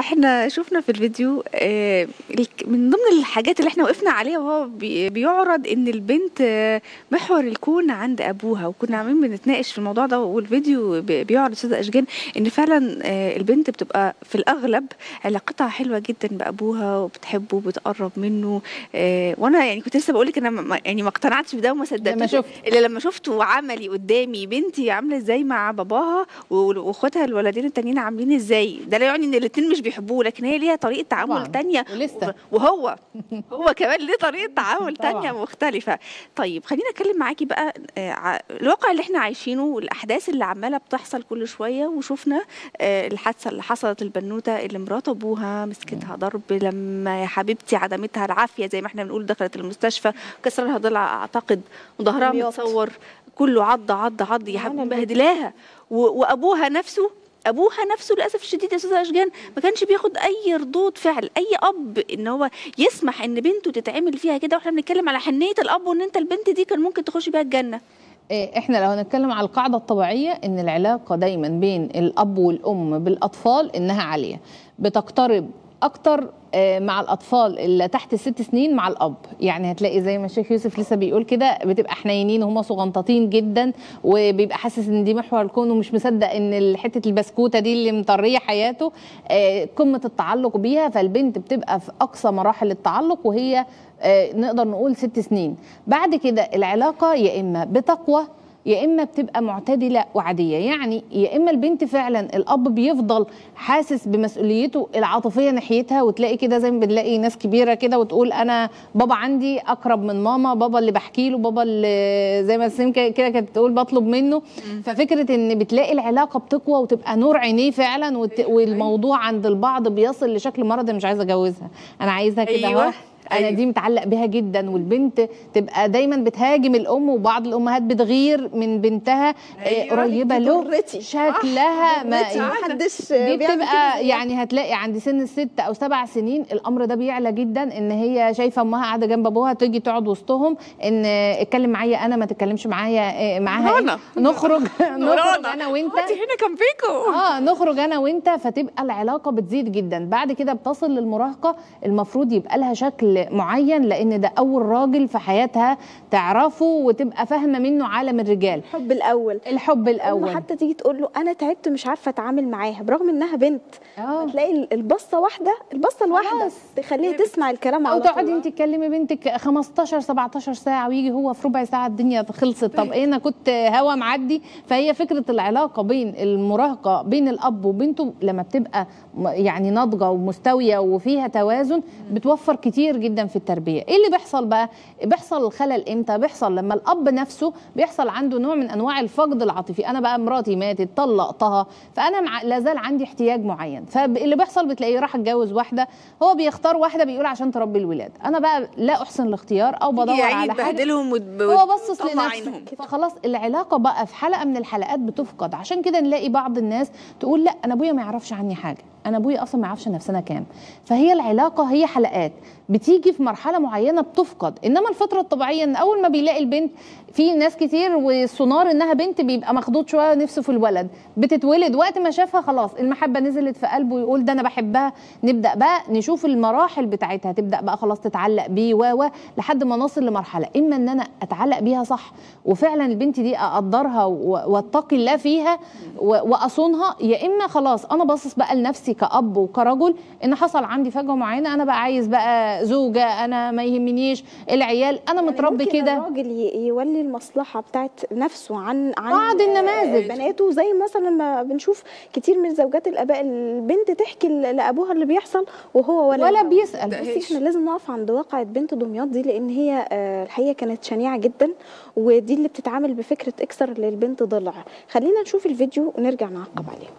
احنا شفنا في الفيديو آه، الك- من ضمن الحاجات اللي احنا وقفنا عليها وهو بي- بيعرض ان البنت آه، محور الكون عند ابوها وكنا عاملين بنتناقش في الموضوع ده والفيديو بي- بيعرض استاذ اشجان ان فعلا آه، البنت بتبقى في الاغلب علاقتها حلوه جدا بابوها وبتحبه وبتقرب منه آه، وانا يعني كنت لسه بقول لك انا ما- يعني ما اقتنعتش بده وما صدقتش شفت. الا لما شفته عملي قدامي بنتي عامله ازاي مع باباها و- واخواتها الولدين التانيين عاملين ازاي ده لا يعني ان الاتنين مش بيحبوه لكن هي ليها طريقه تعامل طبعاً. تانية ولسه. وهو هو كمان ليه طريقه تعامل طبعاً. تانية مختلفه طيب خلينا اتكلم معاكي بقى آه، ع- الواقع اللي احنا عايشينه والاحداث اللي عماله بتحصل كل شويه وشفنا آه، الحادثه اللي حصلت البنوته اللي مرات ابوها مسكتها ضرب لما يا حبيبتي عدمتها العافيه زي ما احنا بنقول دخلت المستشفى كسر لها ضلع اعتقد وظهرها دمياط. متصور كله عض عض عض يا معانا حبيبي الفيديو. مبهدلاها و- وابوها نفسه ابوها نفسه للاسف الشديد يا استاذ اشجان ما كانش بياخد اي ردود فعل اي اب ان هو يسمح ان بنته تتعمل فيها كده واحنا بنتكلم على حنيه الاب وان انت البنت دي كان ممكن تخش بيها الجنه إيه، احنا لو هنتكلم على القاعده الطبيعيه ان العلاقه دايما بين الاب والام بالاطفال انها عاليه بتقترب اكتر آه، مع الاطفال اللي تحت الست سنين مع الاب يعني هتلاقي زي ما الشيخ يوسف لسه بيقول كده بتبقى حنينين وهم صغنطاطين جدا وبيبقى حاسس ان دي محور الكون ومش مصدق ان حته البسكوته دي اللي مطريه حياته آه، قمه التعلق بيها فالبنت بتبقى في اقصى مراحل التعلق وهي آه، نقدر نقول ست سنين بعد كده العلاقه يا اما بتقوى يا اما بتبقى معتدله وعاديه يعني يا اما البنت فعلا الاب بيفضل حاسس بمسؤوليته العاطفيه ناحيتها وتلاقي كده زي ما بنلاقي ناس كبيره كده وتقول انا بابا عندي اقرب من ماما بابا اللي بحكي له بابا اللي زي ما سيم كده كده كانت بتقول بطلب منه ففكره ان بتلاقي العلاقه بتقوى وتبقى نور عينيه فعلا وت... والموضوع عند البعض بيصل لشكل مرض مش عايزه اجوزها انا عايزها كده أيوة. اهو انا أيوة. دي متعلق بيها جدا والبنت تبقى دايما بتهاجم الام وبعض الامهات بتغير من بنتها آه، أيوة. قريبه دي له ضرتي. شكلها ما ضرتي، محدش دي بيعمل كده بتبقى زيها. يعني هتلاقي عند سن الست او سبع سنين الامر ده بيعلى جدا ان هي شايفه امها قاعده جنب ابوها تيجي تقعد وسطهم ان آه، اتكلم معايا انا ما تتكلمش معايا آه، معاها نورانا. إيه؟ نخرج نخرج نورانا. انا وانت انت هنا كان فيكو اه نخرج انا وانت فتبقى العلاقه بتزيد جدا بعد كده بتصل للمراهقه المفروض يبقى لها شكل معين لان ده اول راجل في حياتها تعرفه وتبقى فاهمه منه عالم الرجال الحب الاول الحب الاول الاول حتى تيجي تقول له انا تعبت مش عارفه اتعامل معاها برغم انها بنت اه تلاقي ال- البصه واحده البصه الواحده خلاص. تخليها تسمع الكلام او على تقعدي طول. انت تكلمي بنتك 15 17 ساعه ويجي هو في ربع ساعه الدنيا خلصت طب ايه انا كنت هوا معدي فهي فكره العلاقه بين المراهقه بين الاب وبنته لما بتبقى م- يعني ناضجه ومستويه وفيها توازن بتوفر كتير جدا في التربيه ايه اللي بيحصل بقى بيحصل الخلل امتى بيحصل لما الاب نفسه بيحصل عنده نوع من انواع الفقد العاطفي انا بقى مراتي ماتت طلقتها فانا مع لازال عندي احتياج معين فاللي بيحصل بتلاقيه راح اتجوز واحده هو بيختار واحده بيقول عشان تربي الولاد انا بقى لا احسن الاختيار او بدور يعني على حاجه تبهدلهم وتب- هو بصص وتطلع لنفسه عينهم. فخلاص العلاقه بقى في حلقه من الحلقات بتفقد عشان كده نلاقي بعض الناس تقول لا انا ابويا ما يعرفش عني حاجه انا ابويا اصلا ما يعرفش انا في سنه كام فهي العلاقه هي حلقات بتيجي في مرحله معينه بتفقد انما الفتره الطبيعيه ان اول ما بيلاقي البنت في ناس كتير والسونار انها بنت بيبقى مخضوض شويه نفسه في الولد بتتولد وقت ما شافها خلاص المحبه نزلت في قلبه يقول ده انا بحبها نبدا بقى نشوف المراحل بتاعتها تبدا بقى خلاص تتعلق بيه و و لحد ما نصل لمرحله اما ان انا اتعلق بيها صح وفعلا البنت دي اقدرها و- واتقي الله فيها و- واصونها يا اما خلاص انا باصص بقى لنفسي كاب وكرجل ان حصل عندي فجوه معينه انا بقى عايز بقى زوجه انا ما يهمنيش العيال انا يعني متربي ممكن كده الراجل ي- يولي المصلحه بتاعت نفسه عن عن بعض النماذج. بناته زي مثلا ما بنشوف كتير من زوجات الاباء البنت تحكي ل- لابوها اللي بيحصل وهو ولا ولا بيسال ده بصي هيش. احنا لازم نقف عند واقعة بنت دمياط دي لان هي آه، الحقيقه كانت شنيعه جدا ودي اللي بتتعامل بفكره اكسر للبنت ضلع خلينا نشوف الفيديو ونرجع نعقب عليه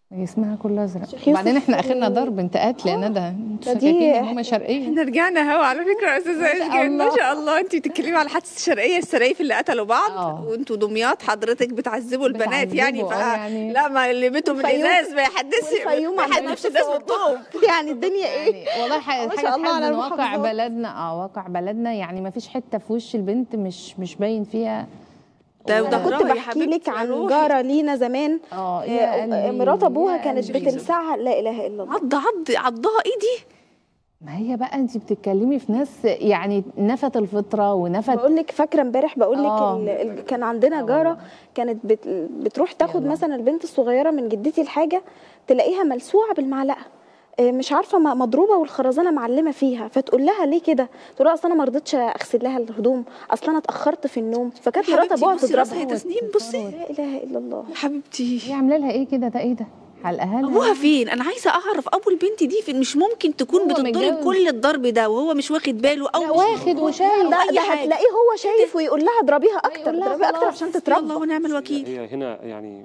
جسمها كله ازرق شيخ يوسف، بعدين احنا اخرنا آه. ضرب انتقاد يا ندى انتوا فدي- فاكرين ان هم شرقيه احنا رجعنا هوا على فكره يا استاذه ما شاء اشجان ما الله. شاء الله انت بتتكلمي على حادثه الشرقيه السرايف اللي قتلوا بعض اه. وانتوا دمياط حضرتك بتعذبوا البنات يعني ف بتعذبوا، اه يعني. لا ما اللي بيته من والفيوم- الازاز ما يحدثش والفيوم ما عندنا يحدثش في الناس الصوت. بالطوب يعني الدنيا ايه يعني والله ح- ما حاجه شاء الله على تحزن واقع المحافظات. بلدنا اه واقع بلدنا يعني ما فيش حته في وش البنت مش مش باين فيها ده ولا- انا كنت ظهرها يا بحكي لك حبيبتي، عن روحي. جاره لينا زمان اه آه، يا قلبي مرات ابوها يا كانت قلبي. بتلسعها لا اله الا الله عض عض عضها ايدي ما هي بقى انت بتتكلمي في ناس يعني نفت الفطره ونفت بقول لك فاكره امبارح بقول لك آه. ال- ال- كان عندنا آه جاره والله. كانت بت بتروح تاخد يلا. مثلا البنت الصغيره من جدتي الحاجه تلاقيها ملسوعه بالمعلقه آه، مش عارفه م- مضروبه والخرزانه معلمه فيها فتقول لها ليه كده تقول لها اصل انا ما رضيتش اغسل لها الهدوم اصل انا اتاخرت في النوم فكانت مرات حبيبتي ابوها بصي راسها تضربها يا تسنيم بصي لا اله الا الله يا حبيبتي هي عامله لها ايه كده ده ايه ده حلقها لها ابوها فين انا عايزه اعرف ابو البنت دي فين مش ممكن تكون هو بتضرب متجوز. كل الضرب ده وهو مش واخد باله او لا مش واخد وشايل ده, أي ده حاجة. هتلاقيه هو شايف ويقول لها اضربيها اكتر يقول لها اضربيها اكتر خلاص، عشان الله تتربى ونعم الوكيل هي هنا يعني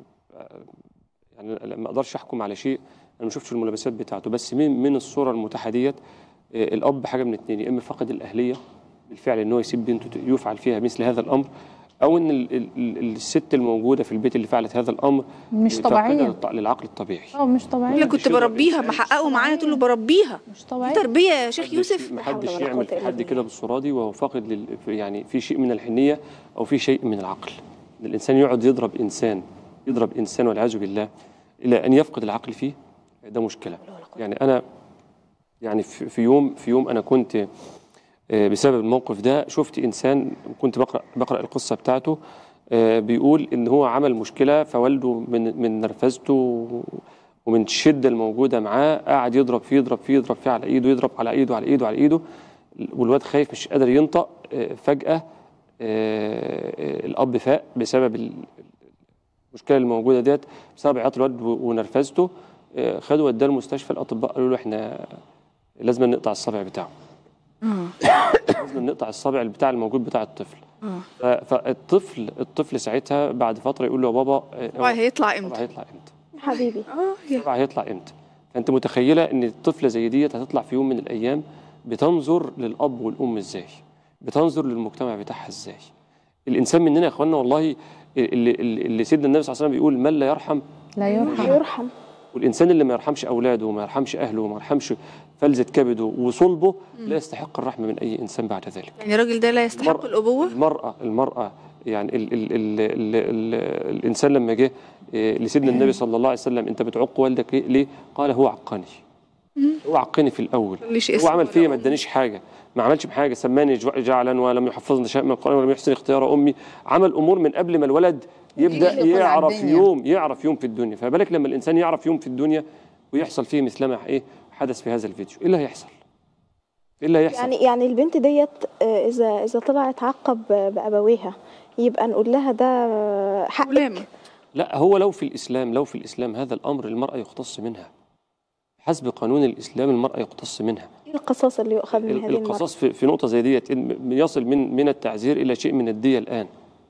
يعني ما اقدرش احكم على شيء انا ما شفتش الملابسات بتاعته بس من من الصوره المتاحه ديت آه، الاب حاجه من اتنين يا اما فقد الاهليه بالفعل ان هو يسيب بنته يفعل فيها مثل هذا الامر او ان ال- ال- ال- الست الموجوده في البيت اللي فعلت هذا الامر مش تركها طبيعيه للط- للعقل الطبيعي اه مش انا طبيعيه كنت بربيها محققه معايا تقول له بربيها مش دي طبيعيه تربيه يا شيخ محدش- يوسف محدش ولا يعمل قوة في إلا حد بالله. كده بالصوره دي وهو فاقد لل... يعني في شيء من الحنيه او في شيء من العقل إن الانسان يقعد يضرب انسان يضرب انسان والعياذ بالله الى ان يفقد العقل فيه ده مشكله يعني انا يعني في في يوم في يوم انا كنت آه، بسبب الموقف ده شفت انسان كنت بقرا بقرا القصه بتاعته آه، بيقول ان هو عمل مشكله فوالده من من نرفزته ومن الشده الموجوده معاه قاعد يضرب فيه يضرب فيه يضرب فيه على ايده يضرب على ايده على ايده على ايده والواد خايف مش قادر ينطق آه، فجاه آه، آه، الاب فاق بسبب ال- المشكله الموجوده ديت بسبب عياط الواد و- ونرفزته آه، خدوا وداه المستشفى الاطباء قالوا له احنا لازم نقطع الصابع بتاعه لازم نقطع الصابع بتاع الموجود بتاع الطفل ف- فالطفل الطفل ساعتها بعد فتره يقول له يا بابا آه، طبعا هيطلع الصابع امتى هيطلع امتى حبيبي اه يا- الصابع هيطلع امتى فانت متخيله ان الطفله زي ديت هتطلع في يوم من الايام بتنظر للاب والام ازاي بتنظر للمجتمع بتاعها ازاي الانسان مننا يا اخوانا والله اللي, اللي سيدنا النبي صلى الله عليه وسلم بيقول من لا يرحم لا يرحم يرحم والانسان اللي ما يرحمش اولاده وما يرحمش اهله وما يرحمش فلذة كبده وصلبه لا يستحق الرحمه من اي انسان بعد ذلك يعني الراجل ده لا يستحق المرأة- الابوه المرأة المرأة يعني ال ال ال ال ال الإنسان لما جه إيه، لسيدنا النبي صلى الله عليه وسلم أنت بتعق والدك ليه؟ ليه؟ قال هو عقني هو عقني في الأول مليش هو اسم عمل ولا فيا ما أم. ادانيش حاجة ما عملش بحاجة سماني جع- جعلا ولم يحفظني شيء من القرآن ولم يحسن اختيار أمي عمل أمور من قبل ما الولد يبدأ يدخل على يعرف الدنيا. يوم يعرف يوم في الدنيا فبالك لما الإنسان يعرف يوم في الدنيا ويحصل فيه مثلما إيه حدث في هذا الفيديو إيه اللي هيحصل؟ إيه اللي هيحصل؟ يعني يعني البنت ديت آه، اذا اذا طلعت عقب بابويها يبقى نقول لها ده حقك ولام لا هو لو في الإسلام لو في الإسلام هذا الأمر المرأة يختص منها حسب قانون الإسلام المرأة يختص منها ايه القصاص اللي يؤخذ من ال- هذه المرأة القصاص في, في نقطة زي ديت إن يصل من من التعزير إلى شيء من الدية الآن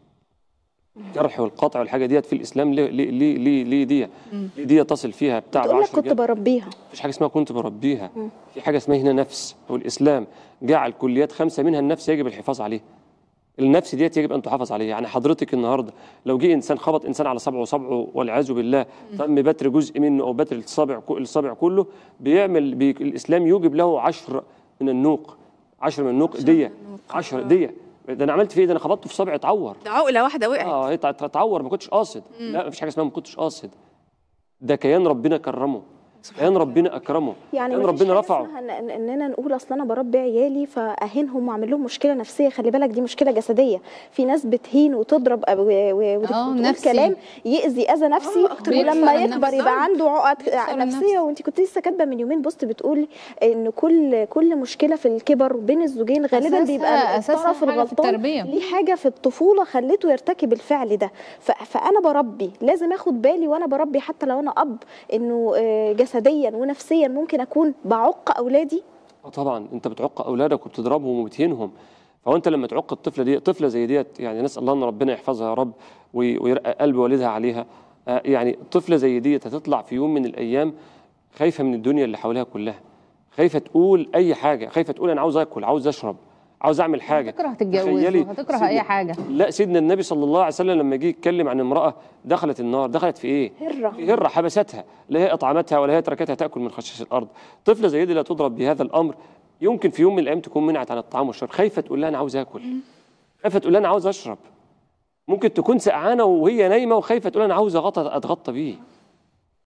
الجرح والقطع والحاجة ديت في الإسلام ليه ليه ليه ليه, ليه دية ليه دية تصل فيها بتاع تقول لك 10 كنت جنيه بربيها مفيش حاجة اسمها كنت بربيها في حاجة اسمها هنا نفس والإسلام جعل كليات خمسة منها النفس يجب الحفاظ عليها النفس ديت يجب ان تحافظ عليها يعني حضرتك النهارده لو جه انسان خبط انسان على صبعه وصبعه والعياذ بالله تم بتر جزء منه او بتر الصابع كو- الصابع كله بيعمل بي الاسلام يوجب له عشر من النوق عشر من النوق ديه عشر ديه ده انا عملت فيه إيه؟ ده انا خبطته في صبع اتعور ده عقله واحده وقعت اه هي تع- اتعور ما كنتش قاصد لا مفيش حاجه اسمها ما كنتش قاصد ده كيان ربنا كرمه كيان ربنا اكرمه يعني كيان مفيش ربنا حاجة رفعه اسمها إن- إن- اننا نقول اصل انا بربي عيالي فاهينهم واعمل لهم مشكله نفسيه خلي بالك دي مشكله جسديه في ناس بتهين وتضرب أو- و- و- وت- آه، وتقول نفسي. كلام يأذي اذى نفسي آه، أكتر من ولما بيكسر يكبر النفس. يبقى عنده عقد بيكسر نفسيه النفس. وانت كنت لسه كاتبه من يومين بوست بتقول ان كل كل مشكله في الكبر بين الزوجين غالبا أساسها- بيبقى أساسها الطرف حاجة في الغلطان التربية. ليه حاجه في الطفوله خلته يرتكب الفعل ده ف- فانا بربي لازم اخد بالي وانا بربي حتى لو انا اب انه آه، جسديا ونفسيا ممكن اكون بعق اولادي اه طبعا انت بتعق اولادك وبتضربهم وبتهينهم فهو انت لما تعق الطفله دي طفله زي ديت يعني نسال الله ان ربنا يحفظها يا رب وي- ويرقى قلب والدها عليها آه، يعني طفله زي دي هتطلع في يوم من الايام خايفه من الدنيا اللي حواليها كلها خايفه تقول اي حاجه خايفه تقول انا عاوز اكل عاوز اشرب عاوز اعمل حاجه هتكره تتجوز تخيلي وهتكره سيدنا- اي حاجه لا سيدنا النبي صلى الله عليه وسلم لما جه يتكلم عن امراه دخلت النار دخلت في ايه هرة في هره حبستها لا هي اطعمتها ولا هي تركتها تاكل من خشاش الارض طفله زي دي لا تضرب بهذا الامر يمكن في يوم من الايام تكون منعت عن الطعام والشرب خايفه تقول لها انا عاوز اكل خايفه تقول لها انا عاوز اشرب ممكن تكون سقعانه وهي نايمه وخايفه تقول انا عاوز أغطى اتغطى بيه